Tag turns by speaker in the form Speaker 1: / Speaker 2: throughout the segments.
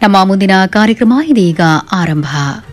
Speaker 1: ನಮ್ಮ ಮುಂದಿನ ಕಾರ್ಯಕ್ರಮ ಇದೀಗ ಆರಂಭ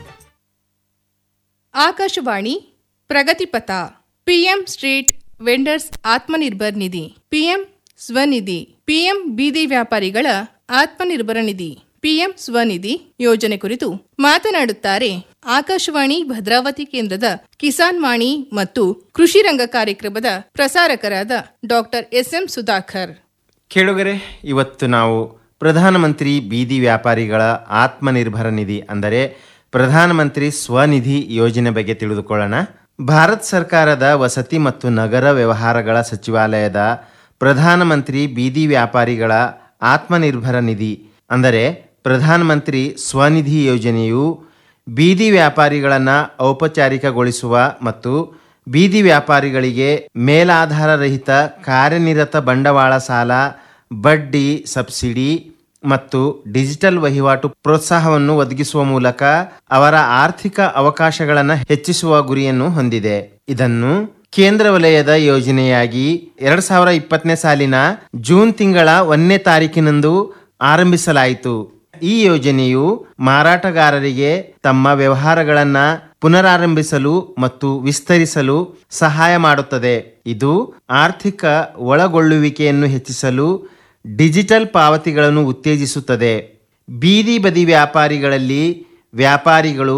Speaker 2: ಆಕಾಶವಾಣಿ ಪ್ರಗತಿಪಥ PM street vendors Atmanirbhar Nidhi PM Svanidhi PM ಬೀದಿ ವ್ಯಾಪಾರಿಗಳ ಆತ್ಮನಿರ್ಭರ ನಿಧಿ ಪಿಎಂ ಸ್ವನಿಧಿ ಯೋಜನೆ ಕುರಿತು ಮಾತನಾಡುತ್ತಾರೆ ಆಕಾಶವಾಣಿ ಭದ್ರಾವತಿ ಕೇಂದ್ರದ ಕಿಸಾನ್ ವಾಣಿ ಮತ್ತು ಕೃಷಿ ರಂಗ ಕಾರ್ಯಕ್ರಮದ ಪ್ರಸಾರಕರಾದ ಡಾಕ್ಟರ್ ಎಸ್ಎಂ ಸುಧಾಕರ್
Speaker 3: ಕೇಳುಗರೆ ಇವತ್ತು ನಾವು ಪ್ರಧಾನಮಂತ್ರಿ ಬೀದಿ ವ್ಯಾಪಾರಿಗಳ ಆತ್ಮನಿರ್ಭರ ನಿಧಿ ಅಂದರೆ ಪ್ರಧಾನಮಂತ್ರಿ ಸ್ವನಿಧಿ ಯೋಜನೆ ಬಗ್ಗೆ ತಿಳಿದುಕೊಳ್ಳೋಣ ಭಾರತ ಸರ್ಕಾರದ ವಸತಿ ಮತ್ತು ನಗರ ವ್ಯವಹಾರಗಳ ಸಚಿವಾಲಯದ ಪ್ರಧಾನಮಂತ್ರಿ ಬೀದಿ ವ್ಯಾಪಾರಿಗಳ ಆತ್ಮನಿರ್ಭರ ನಿಧಿ ಅಂದರೆ ಪ್ರಧಾನಮಂತ್ರಿ ಸ್ವನಿಧಿ ಯೋಜನೆಯು ಬೀದಿ ವ್ಯಾಪಾರಿಗಳನ್ನು ಔಪಚಾರಿಕಗೊಳಿಸುವ ಮತ್ತು ಬೀದಿ ವ್ಯಾಪಾರಿಗಳಿಗೆ ಮೇಲಾಧಾರರಹಿತ ಕಾರ್ಯನಿರತ ಬಂಡವಾಳ ಸಾಲ ಬಡ್ಡಿ ಸಬ್ಸಿಡಿ ಮತ್ತು ಡಿಜಿಟಲ್ ವಹಿವಾಟು ಪ್ರೋತ್ಸಾಹವನ್ನು ಒದಗಿಸುವ ಮೂಲಕ ಅವರ ಆರ್ಥಿಕ ಅವಕಾಶಗಳನ್ನು ಹೆಚ್ಚಿಸುವ ಗುರಿಯನ್ನು ಹೊಂದಿದೆ ಇದನ್ನು ಕೇಂದ್ರ ವಲಯದ ಯೋಜನೆಯಾಗಿ ಎರಡ್ ಸಾವಿರ ಇಪ್ಪತ್ತನೇ ಸಾಲಿನ ಜೂನ್ ತಿಂಗಳ ಒಂದನೇ ತಾರೀಕಿನಂದು ಆರಂಭಿಸಲಾಯಿತು ಈ ಯೋಜನೆಯು ಮಾರಾಟಗಾರರಿಗೆ ತಮ್ಮ ವ್ಯವಹಾರಗಳನ್ನ ಪುನರಾರಂಭಿಸಲು ಮತ್ತು ವಿಸ್ತರಿಸಲು ಸಹಾಯ ಮಾಡುತ್ತದೆ ಇದು ಆರ್ಥಿಕ ಒಳಗೊಳ್ಳುವಿಕೆಯನ್ನು ಹೆಚ್ಚಿಸಲು ಡಿಜಿಟಲ್ ಪಾವತಿಗಳನ್ನು ಉತ್ತೇಜಿಸುತ್ತದೆ ಬೀದಿ ಬದಿ ವ್ಯಾಪಾರಿಗಳಲ್ಲಿ ವ್ಯಾಪಾರಿಗಳು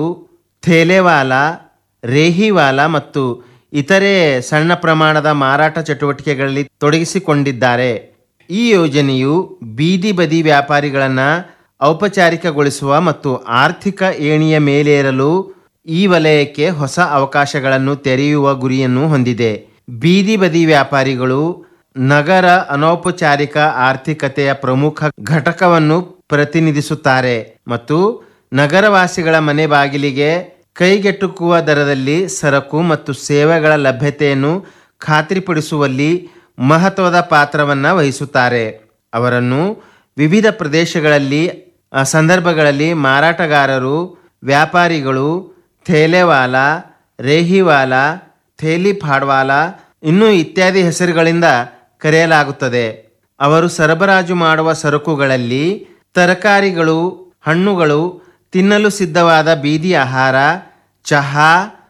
Speaker 3: ಥೇಲೆವಾಲ ರೇಹಿವಾಲ ಮತ್ತು ಇತರೆ ಸಣ್ಣ ಪ್ರಮಾಣದ ಮಾರಾಟ ಚಟುವಟಿಕೆಗಳಲ್ಲಿ ತೊಡಗಿಸಿಕೊಂಡಿದ್ದಾರೆ ಈ ಯೋಜನೆಯು ಬೀದಿ ಬದಿ ವ್ಯಾಪಾರಿಗಳನ್ನು ಔಪಚಾರಿಕಗೊಳಿಸುವ ಮತ್ತು ಆರ್ಥಿಕ ಏಣಿಯ ಮೇಲೇರಲು ಈ ವಲಯಕ್ಕೆ ಹೊಸ ಅವಕಾಶಗಳನ್ನು ತೆರೆಯುವ ಗುರಿಯನ್ನು ಹೊಂದಿದೆ ಬೀದಿ ಬದಿ ವ್ಯಾಪಾರಿಗಳು ನಗರ ಅನೌಪಚಾರಿಕ ಆರ್ಥಿಕತೆಯ ಪ್ರಮುಖ ಘಟಕವನ್ನು ಪ್ರತಿನಿಧಿಸುತ್ತಾರೆ ಮತ್ತು ನಗರವಾಸಿಗಳ ಮನೆ ಬಾಗಿಲಿಗೆ ಕೈಗೆಟುಕುವ ದರದಲ್ಲಿ ಸರಕು ಮತ್ತು ಸೇವೆಗಳ ಲಭ್ಯತೆಯನ್ನು ಖಾತ್ರಿಪಡಿಸುವಲ್ಲಿ ಮಹತ್ವದ ಪಾತ್ರವನ್ನು ವಹಿಸುತ್ತಾರೆ ಅವರನ್ನು ವಿವಿಧ ಪ್ರದೇಶಗಳಲ್ಲಿ ಆ, ಸಂದರ್ಭಗಳಲ್ಲಿ ಮಾರಾಟಗಾರರು ವ್ಯಾಪಾರಿಗಳು ಥೇಲೆವಾಲ ರೇಹಿವಾಲ ಥೇಲಿ ಫಾಡ್ವಾಲ ಇನ್ನೂ ಇತ್ಯಾದಿ ಹೆಸರುಗಳಿಂದ ಕರೆಯಲಾಗುತ್ತದೆ ಅವರು ಸರಬರಾಜು ಮಾಡುವ ಸರಕುಗಳಲ್ಲಿ ತರಕಾರಿಗಳು ಹಣ್ಣುಗಳು ತಿನ್ನಲು ಸಿದ್ಧವಾದ ಬೀದಿ ಆಹಾರ ಚಹಾ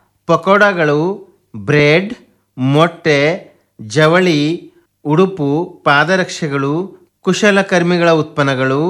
Speaker 3: ಪಕೋಡಗಳು ಬ್ರೆಡ್ ಮೊಟ್ಟೆ ಜವಳಿ ಉಡುಪು ಪಾದರಕ್ಷೆಗಳು ಕುಶಲಕರ್ಮಿಗಳ ಉತ್ಪನ್ನಗಳು